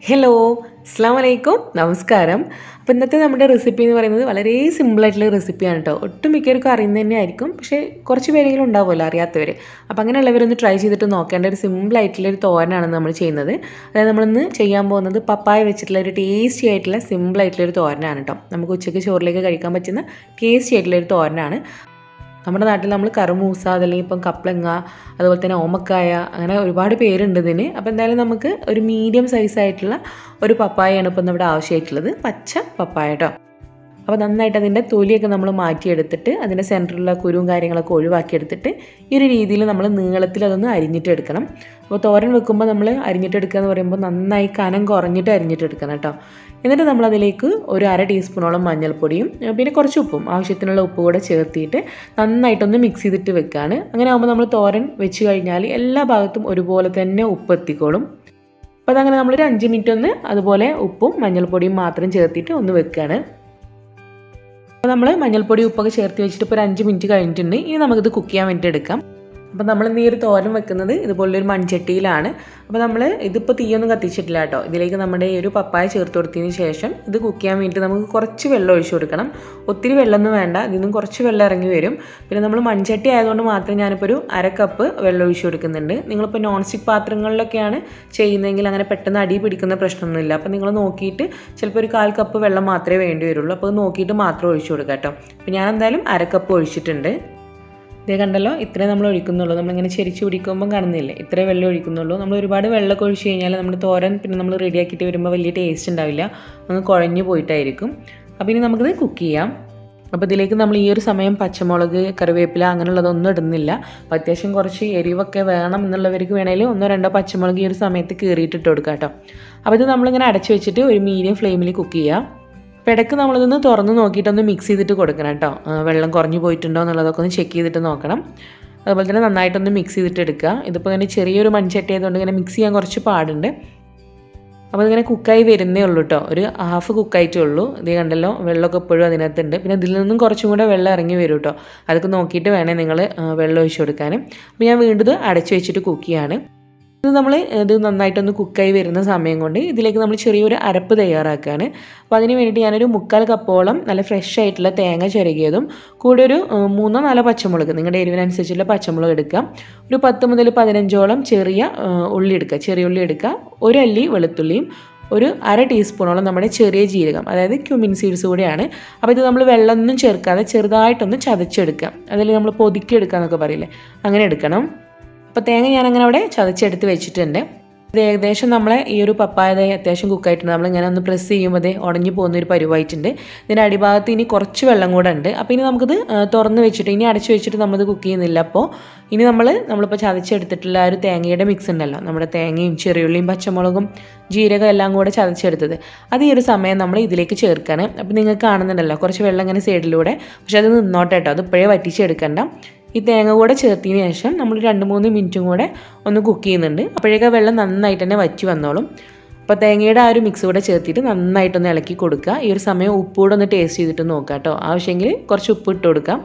hello അസ്സാം വലൈക്കും നമസ്കാരം അപ്പോൾ ഇന്നത്തെ നമ്മുടെ റെസിപ്പി എന്ന് പറയുന്നത് വളരെ സിമ്പിളായിട്ടുള്ള റെസിപ്പിയാണ് കേട്ടോ ഒട്ടും മിക്കവർക്കും അറിയുന്നത് തന്നെ ആയിരിക്കും പക്ഷേ കുറച്ച് പേരെങ്കിലും ഉണ്ടാവുമല്ലോ അറിയാത്തവർ അപ്പോൾ അങ്ങനെയുള്ളവരൊന്ന് ട്രൈ ചെയ്തിട്ട് നോക്കേണ്ട ഒരു സിമ്പിളായിട്ടുള്ള ഒരു തോരനാണ് നമ്മൾ ചെയ്യുന്നത് അതായത് നമ്മളിന്ന് ചെയ്യാൻ പോകുന്നത് പപ്പായ വെച്ചിട്ടുള്ള ഒരു ടേസ്റ്റി ആയിട്ടുള്ള സിമ്പിളായിട്ടുള്ള ഒരു തോരനാണ് കേട്ടോ നമുക്ക് ഉച്ചയ്ക്ക് ചോറിലേക്ക് കഴിക്കാൻ പറ്റുന്ന ടേസ്റ്റി ആയിട്ടുള്ള ഒരു തോരനാണ് നമ്മുടെ നാട്ടിൽ നമ്മൾ കറുമൂസ അതല്ലെങ്കിൽ ഇപ്പം കപ്ലങ്ങ അതുപോലെ തന്നെ ഓമക്കായ അങ്ങനെ ഒരുപാട് പേരുണ്ട് ഇതിന് അപ്പോൾ എന്തായാലും നമുക്ക് ഒരു മീഡിയം സൈസ് ആയിട്ടുള്ള ഒരു പപ്പായയാണ് ഇപ്പം നമ്മുടെ ആവശ്യമായിട്ടുള്ളത് പച്ച പപ്പായ കേട്ടോ അപ്പോൾ നന്നായിട്ട് അതിൻ്റെ തൊലിയൊക്കെ നമ്മൾ മാറ്റിയെടുത്തിട്ട് അതിൻ്റെ സെൻറ്ററിലുള്ള കുരുവും കാര്യങ്ങളൊക്കെ ഒഴിവാക്കിയെടുത്തിട്ട് ഈ ഒരു രീതിയിൽ നമ്മൾ നീളത്തിൽ അതൊന്ന് അരിഞ്ഞിട്ട് എടുക്കണം അപ്പോൾ തോരൻ വെക്കുമ്പോൾ നമ്മൾ അരിഞ്ഞിട്ടെടുക്കുക എന്ന് പറയുമ്പോൾ നന്നായി കനം കുറഞ്ഞിട്ട് അരിഞ്ഞിട്ടെടുക്കണം കേട്ടോ എന്നിട്ട് നമ്മൾ അതിലേക്ക് ഒരു അര ടീസ്പൂണോളം മഞ്ഞൾപ്പൊടിയും പിന്നെ കുറച്ച് ഉപ്പും ആവശ്യത്തിനുള്ള ഉപ്പ് കൂടെ ചേർത്തിയിട്ട് നന്നായിട്ടൊന്ന് മിക്സ് ചെയ്തിട്ട് വെക്കുകയാണ് അങ്ങനെ ആകുമ്പോൾ നമ്മൾ തോരൻ വെച്ച് കഴിഞ്ഞാൽ എല്ലാ ഭാഗത്തും ഒരുപോലെ തന്നെ ഉപ്പ് എത്തിക്കോളും അപ്പോൾ അതങ്ങനെ നമ്മളൊരു അഞ്ച് മിനിറ്റ് ഒന്ന് അതുപോലെ ഉപ്പും മഞ്ഞൾപ്പൊടിയും മാത്രം ചേർത്തിട്ട് ഒന്ന് വെക്കുകയാണ് അപ്പോൾ നമ്മൾ മഞ്ഞൾപ്പൊടി ഉപ്പൊക്കെ ചേർത്ത് വെച്ചിട്ട് ഇപ്പോൾ ഒരു അഞ്ച് മിനിറ്റ് കഴിഞ്ഞിട്ടുണ്ട് ഇനി നമുക്കിത് കുക്ക് ചെയ്യാൻ വേണ്ടിയിട്ട് എടുക്കാം അപ്പോൾ നമ്മൾ ഇന്ന് ഈ ഒരു തോരൻ വെക്കുന്നത് ഇതുപോലൊരു മൺചട്ടിയിലാണ് അപ്പോൾ നമ്മൾ ഇതിപ്പോൾ തീയൊന്നും കത്തിച്ചിട്ടില്ല കേട്ടോ ഇതിലേക്ക് നമ്മുടെ ഈ ഒരു പപ്പായ ചേർത്ത് കൊടുത്തതിന് ശേഷം ഇത് കുക്ക് ചെയ്യാൻ വേണ്ടിയിട്ട് നമുക്ക് കുറച്ച് വെള്ളം ഒഴിച്ചു കൊടുക്കണം ഒത്തിരി വെള്ളമൊന്നും വേണ്ട ഇതിൽ നിന്നും കുറച്ച് വെള്ളം ഇറങ്ങി വരും പിന്നെ നമ്മൾ മൺചട്ടി ആയതുകൊണ്ട് മാത്രം ഞാനിപ്പോൾ ഒരു അര കപ്പ് വെള്ളം ഒഴിച്ചു കൊടുക്കുന്നുണ്ട് നിങ്ങളിപ്പോൾ നോൺ സ്റ്റിക്ക് പാത്രങ്ങളിലൊക്കെയാണ് ചെയ്യുന്നതെങ്കിൽ അങ്ങനെ പെട്ടെന്ന് അടി പിടിക്കുന്ന പ്രശ്നമൊന്നുമില്ല അപ്പോൾ നിങ്ങൾ നോക്കിയിട്ട് ചിലപ്പോൾ ഒരു കാൽ കപ്പ് വെള്ളം മാത്രമേ വേണ്ടി വരുള്ളൂ അപ്പോൾ നോക്കിയിട്ട് മാത്രം ഒഴിച്ചു കൊടുക്കാം കേട്ടോ അപ്പോൾ ഞാൻ എന്തായാലും അര കപ്പ് ഒഴിച്ചിട്ടുണ്ട് ഇതേ കണ്ടല്ലോ ഇത്രേ നമ്മൾ ഒഴിക്കുന്നുള്ളൂ നമ്മളിങ്ങനെ ചെരിച്ച് പിടിക്കുമ്പം കാണുന്നില്ലേ ഇത്രേ വെള്ളം ഒഴിക്കുന്നുള്ളൂ നമ്മൾ ഒരുപാട് വെള്ളമൊക്കെ ഒഴിച്ച് കഴിഞ്ഞാൽ നമ്മുടെ തോരൻ പിന്നെ നമ്മൾ റെഡിയാക്കിയിട്ട് വരുമ്പോൾ വലിയ ടേസ്റ്റ് ഉണ്ടാവില്ല ഒന്ന് കുഴഞ്ഞു പോയിട്ടായിരിക്കും അപ്പോൾ ഇനി നമുക്കിത് കുക്ക് ചെയ്യാം അപ്പോൾ ഇതിലേക്ക് നമ്മൾ ഈ ഒരു സമയം പച്ചമുളക് കറിവേപ്പില അങ്ങനെയുള്ളതൊന്നും ഇടുന്നില്ല അപ്പോൾ അത്യാവശ്യം കുറച്ച് എരിവൊക്കെ വേണം എന്നുള്ളവർക്ക് വേണമെങ്കിൽ ഒന്നോ രണ്ടോ പച്ചമുളക് ഈ ഒരു സമയത്ത് കീറിയിട്ടിട്ട് കൊടുക്കാം കേട്ടോ അപ്പോൾ ഇത് നമ്മളിങ്ങനെ അടച്ചു വെച്ചിട്ട് ഒരു മീഡിയം ഫ്ലെയിമിൽ കുക്ക് ചെയ്യാം അപ്പോൾ ഇടയ്ക്ക് നമ്മളിതൊന്ന് തുറന്ന് നോക്കിയിട്ടൊന്ന് മിക്സ് ചെയ്തിട്ട് കൊടുക്കണം കേട്ടോ വെള്ളം കുറഞ്ഞു പോയിട്ടുണ്ടോ എന്നുള്ളതൊക്കെ ഒന്ന് ചെക്ക് ചെയ്തിട്ട് നോക്കണം അതുപോലെ തന്നെ നന്നായിട്ടൊന്ന് മിക്സ് ചെയ്തിട്ട് എടുക്കുക ഇതിപ്പോൾ ഇങ്ങനെ ചെറിയൊരു മൺചട്ടി ആയതുകൊണ്ട് ഇങ്ങനെ മിക്സ് ചെയ്യാൻ കുറച്ച് പാടുണ്ട് അപ്പോൾ ഇതിങ്ങനെ കുക്കായി വരുന്നേ ഉള്ളൂ കേട്ടോ ഒരു ഹാഫ് കുക്കായിട്ടേ ഉള്ളൂ ഇത് കണ്ടല്ലോ വെള്ളമൊക്കെ എപ്പോഴും അതിനകത്തുണ്ട് പിന്നെ ഇതിൽ നിന്നും കുറച്ചും കൂടെ വെള്ളം ഇറങ്ങി വരും കേട്ടോ അതൊക്കെ നോക്കിയിട്ട് വേണേൽ നിങ്ങൾ വെള്ളം ഒഴിച്ച് കൊടുക്കാനും അപ്പോൾ ഞാൻ വീണ്ടും ഇത് അടച്ചു വെച്ചിട്ട് കുക്ക് ചെയ്യാണ് ഇത് നമ്മൾ ഇത് നന്നായിട്ടൊന്ന് കുക്കായി വരുന്ന സമയം കൊണ്ട് ഇതിലേക്ക് നമ്മൾ ചെറിയൊരു അരപ്പ് തയ്യാറാക്കുകയാണ് അപ്പോൾ അതിന് വേണ്ടിയിട്ട് ഞാനൊരു മുക്കാൽ കപ്പോളം നല്ല ഫ്രഷ് ആയിട്ടുള്ള തേങ്ങ ചിരകിയതും കൂടെ ഒരു മൂന്നോ നാലോ പച്ചമുളക് നിങ്ങളുടെ എരിവിനനുസരിച്ചുള്ള പച്ചമുളക് എടുക്കുക ഒരു പത്ത് മുതൽ പതിനഞ്ചോളം ചെറിയ ഉള്ളി എടുക്കുക ചെറിയ ഉള്ളി എടുക്കുക ഒരു അല്ലി വെളുത്തുള്ളിയും ഒരു അര ടീസ്പൂണോളം നമ്മുടെ ചെറിയ ജീരകം അതായത് ക്യുമിൻ സീഡ്സ് കൂടെയാണ് അപ്പോൾ ഇത് നമ്മൾ വെള്ളമൊന്നും ചേർക്കാതെ ചെറുതായിട്ടൊന്ന് ചതച്ചെടുക്കുക അതിൽ നമ്മൾ പൊതുക്കിയെടുക്കുക എന്നൊക്കെ പറയില്ലേ അങ്ങനെ എടുക്കണം അപ്പോൾ തേങ്ങ ഞാനങ്ങനെ അവിടെ ചതച്ചെടുത്ത് വെച്ചിട്ടുണ്ട് ഇത് ഏകദേശം നമ്മളെ ഈ ഒരു പപ്പായ അത്യാവശ്യം കുക്കായിട്ടുണ്ട് നമ്മളിങ്ങനെ ഒന്ന് പ്രസ് ചെയ്യുമ്പോൾ അതേ ഉടഞ്ഞു പോകുന്ന ഒരു പരുവായിട്ടുണ്ട് ഇതിൻ്റെ അടിഭാഗത്ത് ഇനി കുറച്ച് വെള്ളം കൂടെ ഉണ്ട് അപ്പോൾ ഇനി നമുക്കിത് തുറന്ന് വെച്ചിട്ട് ഇനി അടച്ചു വെച്ചിട്ട് നമ്മളിത് കുക്ക് ചെയ്യുന്നില്ല അപ്പോൾ ഇനി നമ്മൾ നമ്മളിപ്പോൾ ചതച്ചെടുത്തിട്ടുള്ള ആ ഒരു തേങ്ങയുടെ മിക്സ് ഉണ്ടല്ലോ നമ്മുടെ തേങ്ങയും ചെറിയുള്ളിയും പച്ചമുളകും ജീരകം എല്ലാം കൂടെ ചതച്ചെടുത്തത് അത് ഈ ഒരു സമയം നമ്മൾ ഇതിലേക്ക് ചേർക്കാണ് അപ്പോൾ നിങ്ങൾക്ക് കാണുന്നുണ്ടല്ലോ കുറച്ച് വെള്ളം ഇങ്ങനെ സൈഡിലൂടെ പക്ഷേ അത് നിന്നോട്ടെ കേട്ടോ അത് ഇപ്പോഴേ വറ്റിച്ചെടുക്കണ്ട ഈ തേങ്ങ കൂടെ ചേർത്തതിന് ശേഷം നമ്മൾ രണ്ട് മൂന്ന് മിനിറ്റും കൂടെ ഒന്ന് കുക്ക് ചെയ്യുന്നുണ്ട് അപ്പോഴേക്കും വെള്ളം നന്നായിട്ട് തന്നെ വറ്റി വന്നോളും അപ്പോൾ തേങ്ങയുടെ ആ ഒരു മിക്സ് കൂടെ ചേർത്തിട്ട് നന്നായിട്ടൊന്ന് ഇളക്കി കൊടുക്കുക ഈ ഒരു സമയം ഉപ്പൂടെ ഒന്ന് ടേസ്റ്റ് ചെയ്തിട്ട് നോക്കുക കേട്ടോ ആവശ്യമെങ്കിൽ കുറച്ച് ഉപ്പ് ഇട്ട് കൊടുക്കാം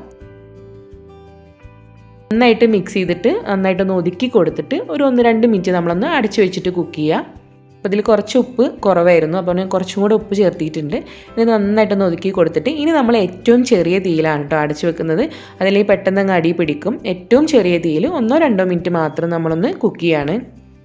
നന്നായിട്ട് മിക്സ് ചെയ്തിട്ട് നന്നായിട്ടൊന്ന് ഒതുക്കി കൊടുത്തിട്ട് ഒരു ഒന്ന് രണ്ട് മിനിറ്റ് നമ്മളൊന്ന് അടച്ചു വെച്ചിട്ട് കുക്ക് ചെയ്യുക അപ്പോൾ ഇതിൽ കുറച്ച് ഉപ്പ് കുറവായിരുന്നു അപ്പോൾ ഞാൻ കുറച്ചും കൂടെ ഉപ്പ് ചേർത്തിയിട്ടുണ്ട് ഇത് നന്നായിട്ടൊന്ന് ഒതുക്കി കൊടുത്തിട്ട് ഇനി നമ്മൾ ഏറ്റവും ചെറിയ തീയിലാണ് കേട്ടോ അടച്ചു വെക്കുന്നത് അതിലേക്ക് പെട്ടെന്ന് അങ്ങ് അടി പിടിക്കും ഏറ്റവും ചെറിയ തീയിൽ ഒന്നോ രണ്ടോ മിനിറ്റ് മാത്രം നമ്മളൊന്ന് കുക്ക് ചെയ്യാണ്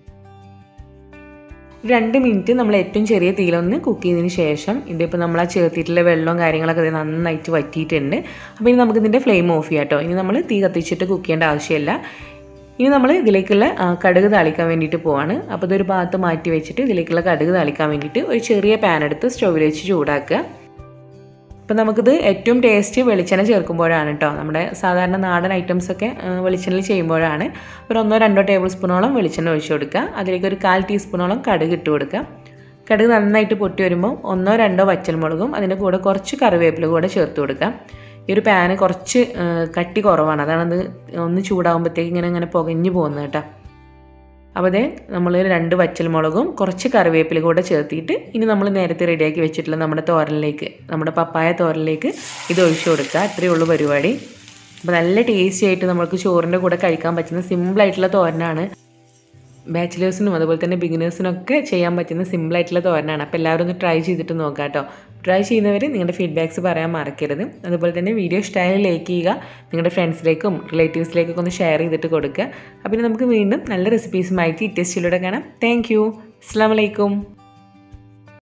രണ്ട് മിനിറ്റ് നമ്മൾ ഏറ്റവും ചെറിയ തീയിലൊന്ന് കുക്ക് ചെയ്തതിന് ശേഷം ഇതിപ്പോൾ നമ്മൾ ആ ചേർത്തിട്ടുള്ള വെള്ളവും കാര്യങ്ങളൊക്കെ ഇത് നന്നായിട്ട് വറ്റിയിട്ടുണ്ട് അപ്പോൾ ഇനി നമുക്കിതിൻ്റെ ഫ്ലെയിം ഓഫ് ചെയ്യാം കേട്ടോ ഇനി നമ്മൾ തീ കത്തിച്ചിട്ട് കുക്ക് ചെയ്യേണ്ട ആവശ്യമില്ല ഇനി നമ്മൾ ഇതിലേക്കുള്ള കടുക് താളിക്കാൻ വേണ്ടിയിട്ട് പോവാണ് അപ്പോൾ ഇതൊരു ഭാഗത്ത് മാറ്റി വെച്ചിട്ട് ഇതിലേക്കുള്ള കടുക് താളിക്കാൻ വേണ്ടിയിട്ട് ഒരു ചെറിയ പാൻ എടുത്ത് സ്റ്റൗവിൽ വെച്ച് ചൂടാക്കുക അപ്പോൾ നമുക്കിത് ഏറ്റവും ടേസ്റ്റ് വെളിച്ചെണ്ണ ചേർക്കുമ്പോഴാണ് കേട്ടോ നമ്മുടെ സാധാരണ നാടൻ ഐറ്റംസൊക്കെ വെളിച്ചെണ്ണയിൽ ചെയ്യുമ്പോഴാണ് ഒരു ഒന്നോ രണ്ടോ ടേബിൾ സ്പൂണോളം വെളിച്ചെണ്ണ ഒഴിച്ച് കൊടുക്കുക അതിലേക്ക് ഒരു കാൽ ടീസ്പൂണോളം കടുക് ഇട്ട് കൊടുക്കുക കടുക് നന്നായിട്ട് പൊട്ടി വരുമ്പോൾ ഒന്നോ രണ്ടോ വച്ചൽമുളകും അതിൻ്റെ കൂടെ കുറച്ച് കറിവേപ്പില കൂടെ ചേർത്ത് കൊടുക്കുക ഈ ഒരു പാന് കുറച്ച് കട്ടി കുറവാണ് അതാണത് ഒന്ന് ചൂടാകുമ്പോഴത്തേക്ക് ഇങ്ങനെ ഇങ്ങനെ പുകഞ്ഞു പോകുന്നത് കേട്ടോ അപ്പോൾ അതേ നമ്മൾ രണ്ട് വറ്റൽമുളകും കുറച്ച് കറിവേപ്പില കൂടെ ചേർത്തിട്ട് ഇനി നമ്മൾ നേരത്തെ റെഡിയാക്കി വെച്ചിട്ടുള്ള നമ്മുടെ തോരനിലേക്ക് നമ്മുടെ പപ്പായ തോരനിലേക്ക് ഇത് ഒഴിച്ചു കൊടുക്കുക അത്രയേ ഉള്ളൂ പരിപാടി അപ്പോൾ നല്ല ടേസ്റ്റി ആയിട്ട് നമുക്ക് ചോറിൻ്റെ കൂടെ കഴിക്കാൻ പറ്റുന്ന സിമ്പിളായിട്ടുള്ള തോരനാണ് ബാച്ചിലേഴ്സിനും അതുപോലെ തന്നെ ബിഗിനേഴ്സിനും ഒക്കെ ചെയ്യാൻ പറ്റുന്ന സിമ്പിളായിട്ടുള്ള തോരനാണ് അപ്പോൾ എല്ലാവരും ഒന്ന് ട്രൈ ചെയ്തിട്ട് നോക്കാം കേട്ടോ ട്രൈ ചെയ്യുന്നവർ നിങ്ങളുടെ ഫീഡ്ബാക്ക്സ് പറയാൻ മറക്കരുത് അതുപോലെ തന്നെ വീഡിയോ ഇഷ്ടമായാലും ലൈക്ക് ചെയ്യുക നിങ്ങളുടെ ഫ്രണ്ട്സിലേക്കും റിലേറ്റീവ്സിലേക്കൊക്കെ ഒന്ന് ഷെയർ ചെയ്തിട്ട് കൊടുക്കുക അപ്പോൾ നമുക്ക് വീണ്ടും നല്ല റെസിപ്പീസുമായിട്ട് ഈ ടെസ്റ്റിലൂടെ കാണാം താങ്ക് യു അസ്സാം വലൈക്കും